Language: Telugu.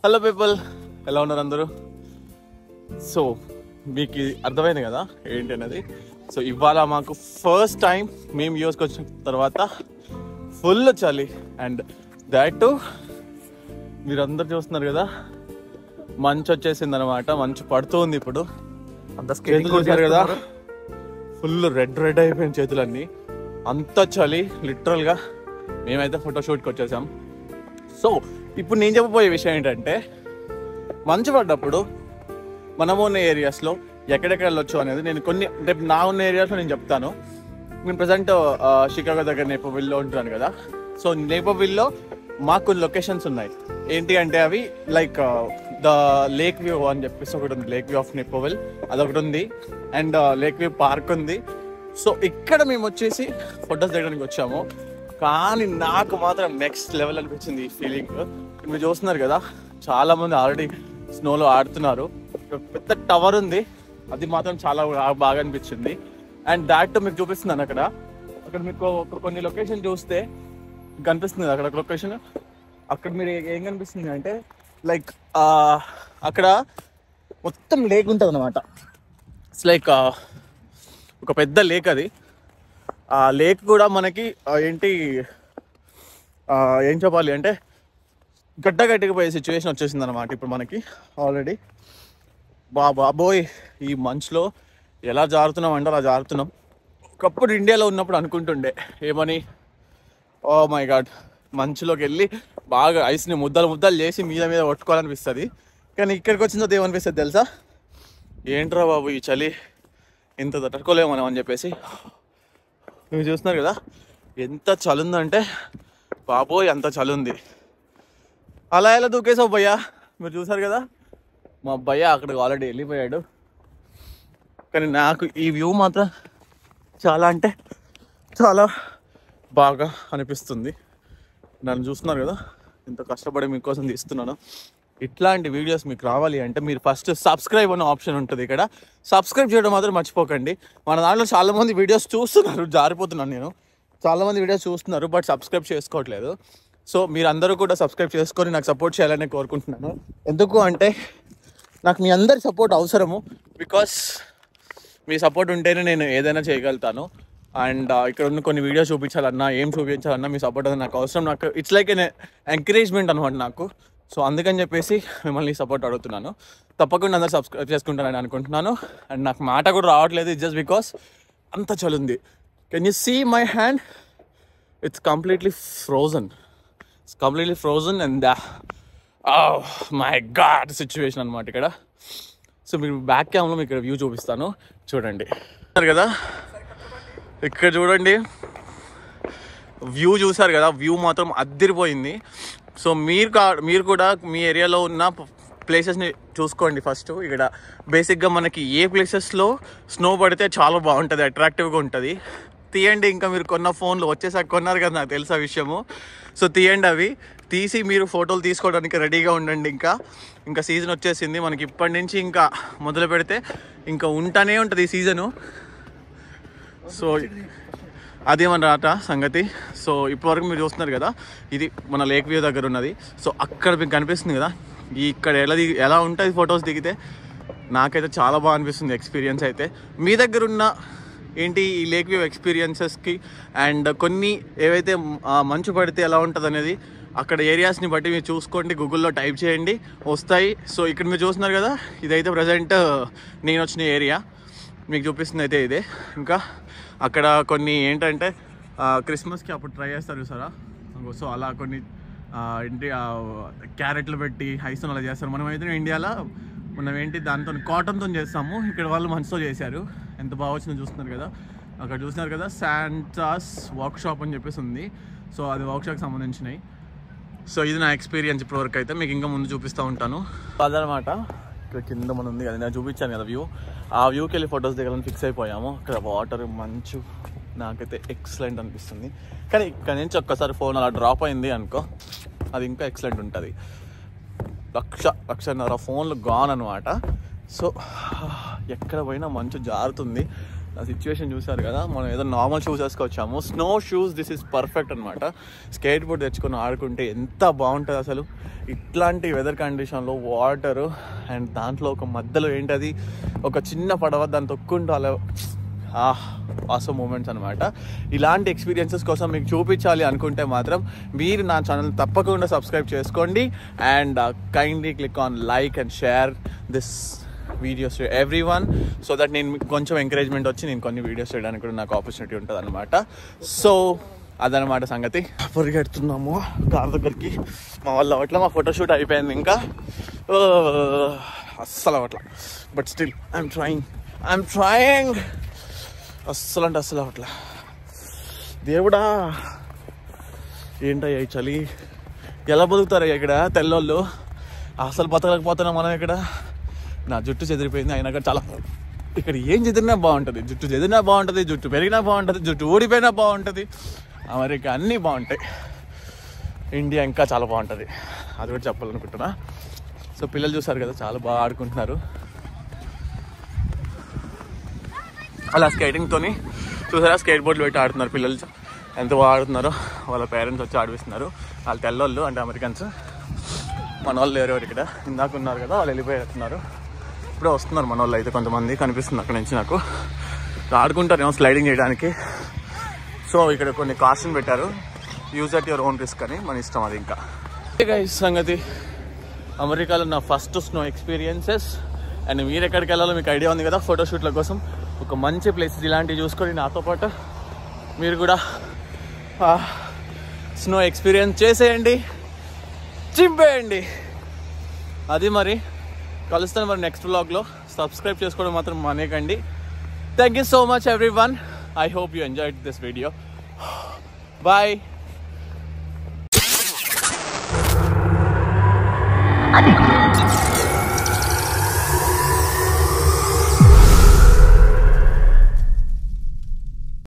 హలో పీపుల్ ఎలా ఉన్నారు అందరూ సో మీకు ఇది అర్థమైంది కదా ఏంటి అనేది సో ఇవాళ మాకు ఫస్ట్ టైం మేము యూస్కి వచ్చిన తర్వాత ఫుల్ చలి అండ్ దాట్ మీరందరూ చూస్తున్నారు కదా మంచు వచ్చేసింది అనమాట మంచు పడుతుంది ఇప్పుడు అంత చేతులు చూసారు కదా ఫుల్ రెడ్ రెడ్ అయిపోయిన చేతులన్నీ అంత చలి లిటరల్ గా మేమైతే ఫోటోషూట్కి వచ్చేసాం సో ఇప్పుడు నేను చెప్పబోయే విషయం ఏంటంటే మంచు పడ్డప్పుడు మనం ఉన్న ఏరియాస్లో ఎక్కడెక్కడ వెళ్ళొచ్చు అనేది నేను కొన్ని అంటే నా ఉన్న ఏరియాస్లో నేను చెప్తాను నేను ప్రజెంట్ షికాగో దగ్గర నేపవిల్లో ఉంటున్నాను కదా సో నేపవిల్లో మాకు కొన్ని లొకేషన్స్ ఉన్నాయి ఏంటి అంటే అవి లైక్ ద లేక్ వ్యూ అని చెప్పేసి ఒకటి ఉంది లేక్ వ్యూ ఆఫ్ నేపవిల్ అదొకటి ఉంది అండ్ లేక్ వ్యూ పార్క్ ఉంది సో ఇక్కడ మేము వచ్చేసి ఫొటోస్ దిగడానికి వచ్చాము కానీ నాకు మాత్రం నెక్స్ట్ లెవెల్ అనిపించింది ఈ ఫీలింగ్ మీరు చూస్తున్నారు కదా చాలా మంది ఆల్రెడీ స్నోలో ఆడుతున్నారు ఒక పెద్ద టవర్ ఉంది అది మాత్రం చాలా బా- బాగా అనిపించింది అండ్ దాట్ మీకు చూపిస్తున్నాను అక్కడ అక్కడ మీకు ఒక కొన్ని లొకేషన్ చూస్తే కనిపిస్తుంది అక్కడ ఒక లొకేషన్ అక్కడ మీరు ఏ- ఏం కనిపిస్తుంది అంటే లైక్ అక్కడ మొత్తం లేక్ ఉంటుంది అనమాట ఇట్స్ లైక్ ఒక పెద్ద లేక్ అది ఆ లేక్ కూడా మనకి ఆ, ఏంటి ఆ, ఏం చెప్పాలి అంటే గడ్డ గట్టిపోయే సిచ్యువేషన్ వచ్చేసింది అనమాట ఇప్పుడు మనకి ఆల్రెడీ బా బాబోయ్ ఈ మంచులో ఎలా జారుతున్నాం అంటే అలా జారుతున్నాం ఒకప్పుడు ఇండియాలో ఉన్నప్పుడు అనుకుంటుండే ఏమని ఓ మై గాడ్ మంచులోకి వెళ్ళి బాగా ఐస్ని ముద్దలు ముద్దలు చేసి మీద మీద కొట్టుకోవాలనిపిస్తుంది కానీ ఇక్కడికి వచ్చిన తర్వాత ఏమనిపిస్తుంది తెలుసా ఏంట్రా బాబు ఈ చలి ఇంత తట్టుకోలేము మనం అని చెప్పేసి మీరు చూస్తున్నారు కదా ఎంత చలి ఉందంటే బాబోయ్ అంత చలి ఉంది అలా ఎలా దూకేసావు భయ్యా మీరు చూసారు కదా మా భయ్య అక్కడికి ఆల్రెడీ వెళ్ళిపోయాడు కానీ నాకు ఈ వ్యూ మాత్రం చాలా అంటే చాలా బాగా అనిపిస్తుంది నన్ను చూస్తున్నారు కదా ఇంత కష్టపడి మీకోసం తీస్తున్నాను ఇట్లాంటి వీడియోస్ మీకు రావాలి అంటే మీరు ఫస్ట్ సబ్స్క్రైబ్ అనే ఆప్షన్ ఉంటుంది ఇక్కడ సబ్స్క్రైబ్ చేయడం మాత్రం మర్చిపోకండి మన దాంట్లో చాలా మంది వీడియోస్ చూస్తున్నారు జారిపోతున్నాను నేను చాలా మంది వీడియోస్ చూస్తున్నారు బట్ సబ్స్క్రైబ్ చేసుకోవట్లేదు సో మీరు అందరూ కూడా సబ్స్క్రైబ్ చేసుకొని నాకు సపోర్ట్ చేయాలని కోరుకుంటున్నాను ఎందుకు అంటే నాకు మీ అందరి సపోర్ట్ అవసరము బికాస్ మీ సపోర్ట్ ఉంటేనే నేను ఏదైనా చేయగలుగుతాను అండ్ ఇక్కడ ఉన్న కొన్ని వీడియోస్ చూపించాలన్నా ఏం చూపించాలన్నా మీ సపోర్ట్ అనేది నాకు అవసరం నాకు ఇట్స్ లైక్ ఎన్ ఎంకరేజ్మెంట్ అనమాట నాకు సో అందుకని చెప్పేసి మిమ్మల్ని సపోర్ట్ అడుగుతున్నాను తప్పకుండా అందరు సబ్స్క్రైబ్ చేసుకుంటానని అనుకుంటున్నాను అండ్ నాకు మాట కూడా రావట్లేదు జస్ట్ బికాస్ అంత చలుంది can you see my hand it's completely frozen it's completely frozen and my god situation అనమాట ఇక్కడ సో మీరు బ్యాక్ క్యామ్లో మీకు ఇక్కడ వ్యూ చూపిస్తాను చూడండి చూసారు కదా ఇక్కడ చూడండి వ్యూ చూసారు కదా వ్యూ మాత్రం అద్దరిపోయింది సో మీరు కా మీరు కూడా మీ ఏరియాలో ఉన్న ప్లేసెస్ని చూసుకోండి ఫస్ట్ ఇక్కడ బేసిక్గా మనకి ఏ ప్లేసెస్లో స్నో పడితే చాలా బాగుంటుంది అట్రాక్టివ్గా ఉంటుంది తీయండి ఇంకా మీరు కొన్న ఫోన్లు వచ్చేసాక కొన్నారు కదా నాకు తెలుసు ఆ విషయము సో తీయండి అవి తీసి మీరు ఫోటోలు తీసుకోవడానికి రెడీగా ఉండండి ఇంకా ఇంకా సీజన్ వచ్చేసింది మనకి ఇప్పటి నుంచి ఇంకా మొదలు పెడితే ఇంకా ఉంటానే ఉంటుంది ఈ సీజను సో అదే మన రాట సంగతి సో ఇప్పటివరకు మీరు చూస్తున్నారు కదా ఇది మన లేక్ వ్యూ దగ్గర ఉన్నది సో అక్కడ మీకు కనిపిస్తుంది కదా ఈ ఇక్కడ ఎలా దిగి ఎలా ఉంటుంది ఫొటోస్ దిగితే నాకైతే చాలా బాగా అనిపిస్తుంది ఎక్స్పీరియన్స్ అయితే మీ దగ్గర ఉన్న ఏంటి ఈ లేక్ వ్యూ ఎక్స్పీరియన్సెస్కి అండ్ కొన్ని ఏవైతే ఆ, మంచు పడితే ఎలా ఉంటుంది అనేది అక్కడ ఏరియాస్ని బట్టి మీరు చూసుకోండి గూగుల్లో టైప్ చేయండి వస్తాయి సో ఇక్కడ మీరు చూస్తున్నారు కదా ఇదైతే ప్రజెంట్ నేను వచ్చిన ఏరియా మీకు చూపిస్తుంది అయితే ఇదే ఇంకా అక్కడ కొన్ని ఏంటంటే ఆ, క్రిస్మస్కి అప్పుడు ట్రై చేస్తారు చూసారా సో అలా కొన్ని ఆ, ఏంటి ఆ, క్యారెట్లు పెట్టి ఐస్ అలా చేస్తారు మనం అయితే ఇండియాలో మనం ఏంటి దాంతో కాటన్తో చేస్తాము ఇక్కడ వాళ్ళు మంచుతో చేశారు ఎంత బాగా వచ్చిందో చూస్తున్నారు కదా అక్కడ చూస్తున్నారు కదా శాంటాస్ వర్క్ షాప్ అని చెప్పేసి ఉంది సో అది వర్క్ షాప్కి సంబంధించినవి సో ఇది నా ఎక్స్పీరియన్స్ ఇప్పటివరకు అయితే మీకు ఇంకా ముందు చూపిస్తూ ఉంటాను అదనమాట ఇక్కడ కింద మనం ఉంది కదా నేను చూపించాను కదా వ్యూ ఆ వ్యూకి వెళ్ళి ఫొటోస్ దిగాలని ఫిక్స్ అయిపోయాము ఇక్కడ వాటర్ మంచు నాకైతే ఎక్సలెంట్ అనిపిస్తుంది కానీ ఇక్కడ నుంచి ఒక్కసారి ఫోన్ అలా డ్రాప్ అయింది అనుకో అది ఇంకా ఎక్సలెంట్ ఉంటుంది లక్ష లక్షన్నర ఫోన్లు గాన్ అనమాట సో ఎక్కడ పోయినా మంచు జారుతుంది నా సిచ్యువేషన్ చూసారు కదా మనం ఏదో నార్మల్ షూస్ వేసుకొచ్చాము snow shoes this is perfect అనమాట స్కేట్ బోర్డ్ తెచ్చుకొని ఆడుకుంటే ఎంత బాగుంటుంది అసలు ఇట్లాంటి వెదర్ కండిషన్లో వాటర్ అండ్ దాంట్లో ఒక మధ్యలో ఏంటది ఒక చిన్న పడవ దాన్ని తొక్కుంటూ అలా ఆసో మూమెంట్స్ అనమాట ఇలాంటి ఎక్స్పీరియన్సెస్ కోసం మీకు చూపించాలి అనుకుంటే మాత్రం మీరు నా ఛానల్ తప్పకుండా సబ్స్క్రైబ్ చేసుకోండి and kindly click on like and share this videos to everyone so that నేను మీకు కొంచెం ఎంకరేజ్మెంట్ వచ్చి నేను కొన్ని వీడియోస్ చేయడానికి కూడా నాకు ఆపర్చునిటీ ఉంటుంది అనమాట సో అదనమాట సంగతి పరిగెడుతున్నాము కార్ దగ్గరికి మా వాళ్ళు అవట్లా మా ఫోటోషూట్ అయిపోయింది ఇంకా ఓ, అస్సలు అవట్లా but still I'm trying I'm trying అస్సలు అంటే అస్సలు అవట్లా దేవుడా ఏంటయ్యా ఈ చలి ఎలా బతుకుతారయ్యా ఇక్కడ తెల్లోళ్ళు అసలు బతకలేకపోతున్నాం మనం ఇక్కడ నా జుట్టు చెదిరిపోయింది అయినా కూడా చాలా ఇక్కడ ఏం చెదిరినా బాగుంటుంది జుట్టు చెదిరినా బాగుంటుంది జుట్టు పెరిగినా బాగుంటుంది జుట్టు ఊడిపోయినా బాగుంటుంది అమెరికా అన్నీ బాగుంటాయి ఇండియా ఇంకా చాలా బాగుంటుంది అది కూడా చెప్పాలనుకుంటున్నా సో పిల్లలు చూసారు కదా చాలా బాగా ఆడుకుంటున్నారు అలా స్కేటింగ్తోని చూసారా స్కేట్ బోర్డులు పెట్టి ఆడుతున్నారు పిల్లలు ఎంత బాగా ఆడుతున్నారో వాళ్ళ పేరెంట్స్ వచ్చి ఆడిపిస్తున్నారు వాళ్ళు తెల్లోళ్ళు అంటే అమెరికన్స్ మన వాళ్ళు లేరు ఎవరు ఇక్కడ ఇందాక ఉన్నారు కదా వాళ్ళు వెళ్ళిపోతున్నారు ఇప్పుడే వస్తున్నారు మన వాళ్ళు అయితే కొంతమంది కనిపిస్తుంది అక్కడ నుంచి నాకు ఆడుకుంటారు ఏమో స్లైడింగ్ చేయడానికి సో ఇక్కడ కొన్ని కాస్ట్ని పెట్టారు use at your own risk అని మన ఇష్టం అది ఇంకా గైస్ సంగతి అమెరికాలో నా ఫస్ట్ స్నో ఎక్స్పీరియన్సెస్ అండ్ మీరు ఎక్కడికి వెళ్ళాలో మీకు ఐడియా ఉంది కదా ఫోటోషూట్ల కోసం ఒక మంచి ప్లేసెస్ ఇలాంటివి చూసుకొని నాతో పాటు మీరు కూడా స్నో ఎక్స్పీరియన్స్ చేసేయండి చింపేయండి అది మరి కలుస్తాను మరి నెక్స్ట్ వ్లాగ్లో సబ్స్క్రైబ్ చేసుకోవడం మాత్రం మానేకండి thank you so much everyone I hope you enjoyed this video bye అది